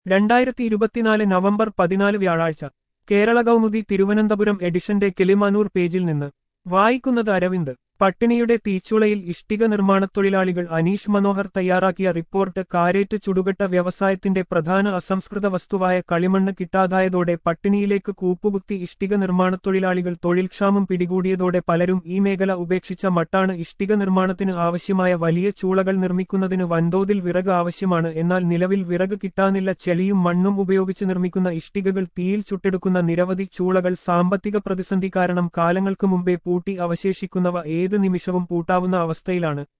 രണ്ടായിരത്തി ഇരുപത്തിനാല് നവംബർ പതിനാല് വ്യാഴാഴ്ച കേരള കൗമുദി തിരുവനന്തപുരം എഡിഷന്റെ കിളിമാനൂർ പേജിൽ നിന്ന് വായിക്കുന്നത് അരവിന്ദ് പട്ടിണിയുടെ തീച്ചുളയിൽ ഇഷ്ടിക നിർമ്മാണത്തൊഴിലാളികൾ അനീഷ് മനോഹർ തയ്യാറാക്കിയ റിപ്പോർട്ട് കാരേറ്റ് ചുടുകട്ട വ്യവസായത്തിന്റെ പ്രധാന അസംസ്കൃത വസ്തുവായ കളിമണ്ണ് കിട്ടാതായതോടെ പട്ടിണിയിലേക്ക് കൂപ്പുകുത്തി ഇഷ്ടിക നിർമ്മാണത്തൊഴിലാളികൾ തൊഴിൽക്ഷാമം പിടികൂടിയതോടെ പലരും ഈ മേഖല ഉപേക്ഷിച്ച മട്ടാണ് ഇഷ്ടിക നിർമ്മാണത്തിന് ആവശ്യമായ വലിയ ചൂളകൾ നിർമ്മിക്കുന്നതിന് വൻതോതിൽ വിറക് ആവശ്യമാണ് എന്നാൽ നിലവിൽ വിറക് കിട്ടാനില്ല ചെളിയും മണ്ണും ഉപയോഗിച്ച് നിർമ്മിക്കുന്ന ഇഷ്ടികകൾ തീയിൽ ചുട്ടെടുക്കുന്ന നിരവധി ചൂളകൾ സാമ്പത്തിക പ്രതിസന്ധി കാരണം കാലങ്ങൾക്ക് മുമ്പേ പൂട്ടി അവശേഷിക്കുന്നവ ഏത് നിമിഷവും പൂട്ടാവുന്ന അവസ്ഥയിലാണ്